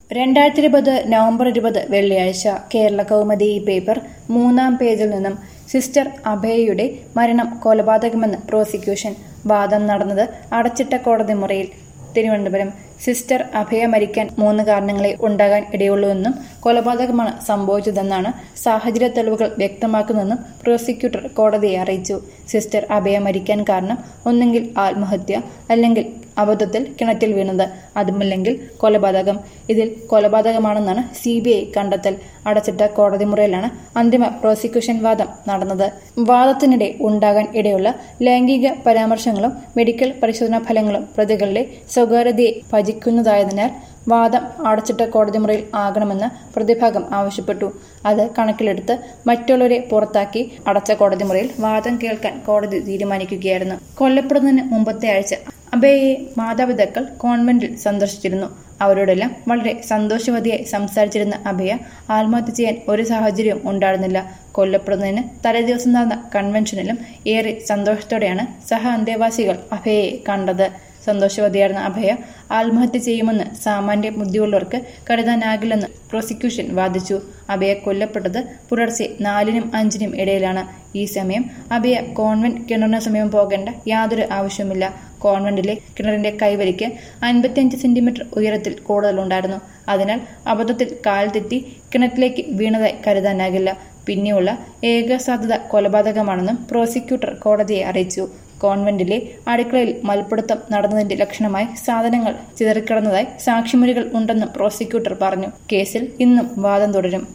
രണ്ടായിരത്തി ഇരുപത് നവംബർ ഇരുപത് വെള്ളിയാഴ്ച കേരള കൗമുദി ഈ പേപ്പർ മൂന്നാം പേജിൽ നിന്നും സിസ്റ്റർ അഭയയുടെ മരണം കൊലപാതകമെന്ന് പ്രോസിക്യൂഷൻ വാദം നടന്നത് അടച്ചിട്ട കോടതി മുറിയിൽ തിരുവനന്തപുരം സിസ്റ്റർ അഭയ മരിക്കാൻ മൂന്ന് കാരണങ്ങളെ ഉണ്ടാകാൻ ഇടയുള്ളൂവെന്നും കൊലപാതകമാണ് സംഭവിച്ചതെന്നാണ് സാഹചര്യ തെളിവുകൾ വ്യക്തമാക്കുന്നതെന്നും പ്രോസിക്യൂട്ടർ കോടതിയെ അറിയിച്ചു സിസ്റ്റർ അഭയ മരിക്കാൻ കാരണം ഒന്നെങ്കിൽ ആത്മഹത്യ അല്ലെങ്കിൽ അബദ്ധത്തിൽ കിണറ്റിൽ വീണത് അതുമല്ലെങ്കിൽ കൊലപാതകം ഇതിൽ കൊലപാതകമാണെന്നാണ് സി ബി ഐ കണ്ടെത്തൽ അടച്ചിട്ട കോടതി മുറിയിലാണ് അന്തിമ പ്രോസിക്യൂഷൻ വാദം നടന്നത് വാദത്തിനിടെ ഉണ്ടാകാൻ ഇടയുള്ള ലൈംഗിക പരാമർശങ്ങളും മെഡിക്കൽ പരിശോധനാ ഫലങ്ങളും പ്രതികളുടെ സ്വകാര്യതയെ ഭജിക്കുന്നതായതിനാൽ വാദം അടച്ചിട്ട കോടതി മുറിയിൽ ആകണമെന്ന് പ്രതിഭാഗം ആവശ്യപ്പെട്ടു അത് കണക്കിലെടുത്ത് മറ്റുള്ളവരെ പുറത്താക്കി അടച്ച കോടതി മുറിയിൽ വാദം കേൾക്കാൻ കോടതി തീരുമാനിക്കുകയായിരുന്നു കൊല്ലപ്പെടുന്നതിന് മുമ്പത്തെ ആഴ്ച അബയെ മാതാപിതാക്കൾ കോൺവെന്റിൽ സന്ദർശിച്ചിരുന്നു അവരോടെല്ലാം വളരെ സന്തോഷവതിയായി സംസാരിച്ചിരുന്ന അഭയ ആത്മഹത്യ ചെയ്യാൻ ഒരു സാഹചര്യവും ഉണ്ടായിരുന്നില്ല കൊല്ലപ്പെടുന്നതിന് തലേദിവസം നടന്ന കൺവെൻഷനിലും ഏറെ സന്തോഷത്തോടെയാണ് സഹ അന്തേവാസികൾ അഭയയെ കണ്ടത് സന്തോഷവതിയായിരുന്ന അഭയ ആത്മഹത്യ ചെയ്യുമെന്ന് സാമാന്യ ബുദ്ധിയുള്ളവർക്ക് കരുതാനാകില്ലെന്ന് പ്രോസിക്യൂഷൻ വാദിച്ചു അഭയ കൊല്ലപ്പെട്ടത് പുലർച്ചെ നാലിനും അഞ്ചിനും ഇടയിലാണ് ഈ സമയം അഭയ കോൺവെന്റ് കിണറിന് സമീപം പോകേണ്ട യാതൊരു ആവശ്യവുമില്ല കോൺവെന്റിലെ കിണറിന്റെ കൈവരിക്ക് അൻപത്തിയഞ്ച് സെന്റിമീറ്റർ ഉയരത്തിൽ കൂടുതലുണ്ടായിരുന്നു അതിനാൽ അബദ്ധത്തിൽ കാൽ തെറ്റി കിണറ്റിലേക്ക് വീണതായി കരുതാനാകില്ല പിന്നെയുള്ള ഏക സാധ്യത കൊലപാതകമാണെന്നും പ്രോസിക്യൂട്ടർ കോടതിയെ അറിയിച്ചു കോൺവെന്റിലെ അടുക്കളയിൽ മൽപ്പിടുത്തം നടന്നതിന്റെ ലക്ഷണമായി സാധനങ്ങൾ ചിതറിക്കിടന്നതായി സാക്ഷിമൊഴികൾ ഉണ്ടെന്നും പ്രോസിക്യൂട്ടർ പറഞ്ഞു കേസിൽ ഇന്നും വാദം തുടരും